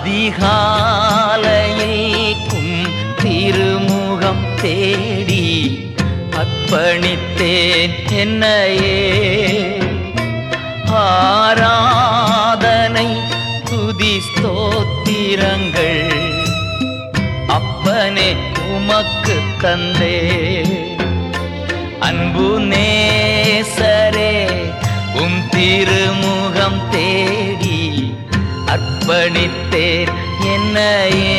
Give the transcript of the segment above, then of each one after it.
அதிகாலையில் கும் திருமுகம் தேடி அர்ப்பணித்தேன் என்னையே ஆராதனை துதி ஸ்தோத்திரங்கள் அப்பனே உமக்கு தந்தே அன்பு நேசரே உம் திருமுகம் தேடி அர்ப்பணித்தேன் என்னையே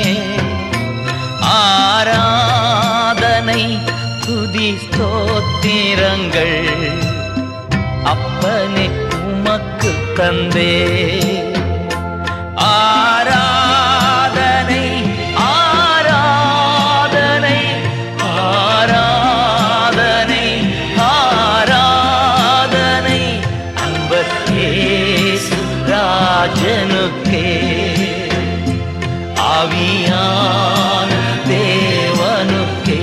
ஆராதனை துதி ஸ்தோத்திரங்கள் அப்பனே உமக்கு தந்தே ஆராதனை ஆராதனை ஆராதனை ஆராதனை அன்பர் இயேசு ராஜனுக்கே ஆவியான தேவனுக்கே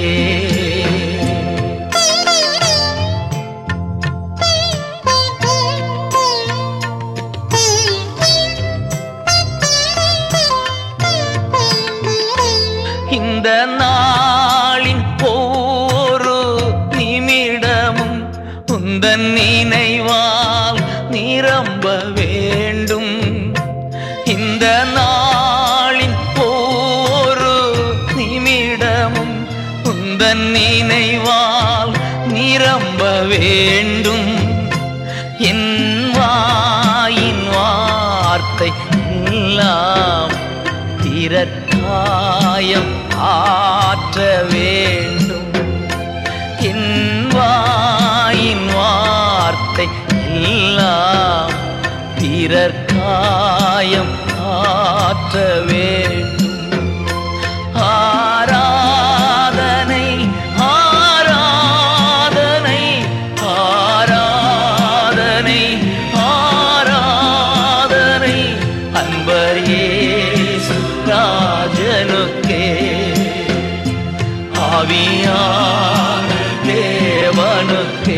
இந்த நாளின் ஒவ்வொரு நிமிடமும் உந்தன் நினைவால் நிரம்ப வேண்டும் இந்த நாளின் ஒவ்வொரு நிமிடமும் உந்தன் நினைவால் நிரம்ப வேண்டும் என் வாயின் வார்த்தை எல்லாம் பிறக்காயம் ஆற்ற வேண்டும் என் வாயின் வார்த்தை எல்லாம் பிறர்காயம் ஆற்ற வேண்டும் ஆராதனை ஆராதனை ஆராதனை ஆராதனை அன்பர் இயேசு ராஜனுக்கே ஆவியான தேவனுக்கே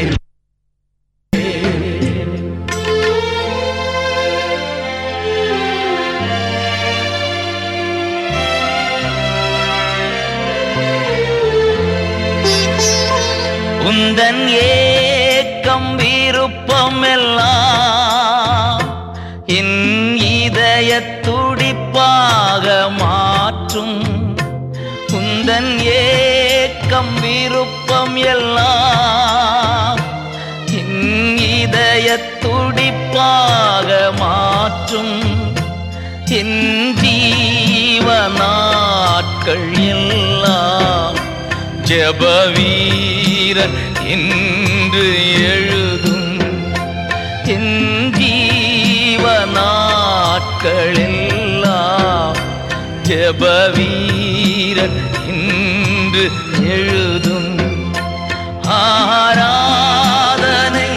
உந்தன் ஏக்கம் விருப்பம் எல்லாம் என் இதய துடிப்பாக மாற்றும் உந்தன் ஏக்கம் விருப்பம் எல்லாம் என் இதய துடிப்பாக மாற்றும் என் ஜீவ நாட்கள் எல்லாம் ஜப வீரன் என்று எழுதும் என் ஜீவ நாட்களெல்லாம் ஜப வீரன் என்று எழுதும் ஆராதனை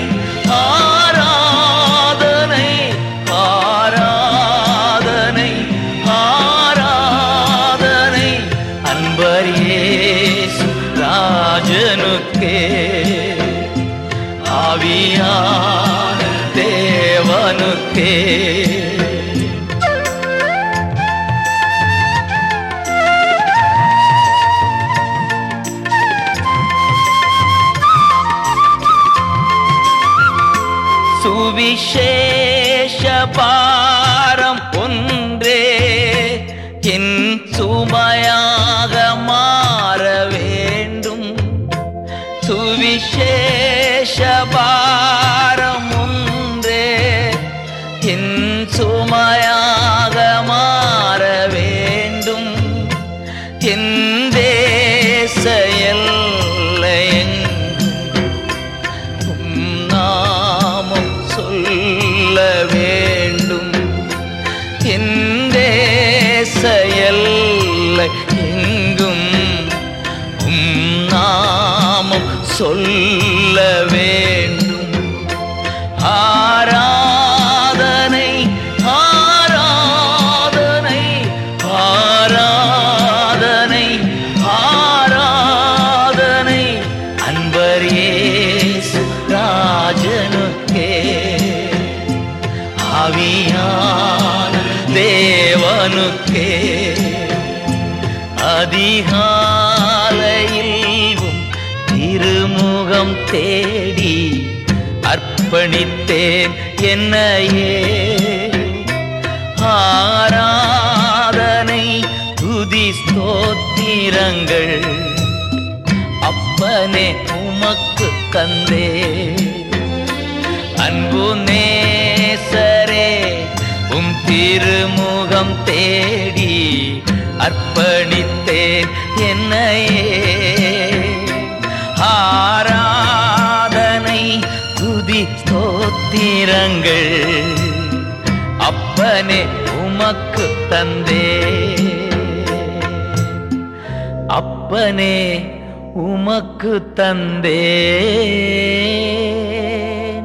ஆராதனை ஆராதனை ஆராதனை அன்பர் இயேசு ராஜனுக்கே ஆவியான தேவனுக்கே சுவிசேஷ பாரம் ஒன்றே என் சுமையாக மாற வேண்டும் சுவிசேஷ பாரம் ஒன்றே என் சுமையாக மாற வேண்டும் என் தேச எல்லையெங்கும் உம் நாமம் சொல்ல வேண்டும் என் தேச எல்லை எங்கும் உம் நாமம் சொல்ல வேண்டும் ஆராதனை ஆராதனை ஆராதனை ஆராதனை அன்பர் இயேசு ராஜனுக்கே ஆவியான தேவ அப்பனுக்கே அதிகாலையில் உம் திருமுகம் தேடி அர்ப்பணித்தேன் என்னையே ஆராதனை துதி ஸ்தோத்திரங்கள் அப்பனே உமக்கு தந்தே அன்பு நேசரே உம் திருமுகம் தேடி அர்ப்பணித்தேன் என்னையே ஆராதனை துதி ஸ்தோத்திரங்கள் அப்பனே உமக்கு தந்தே அப்பனே உமக்கு தந்தே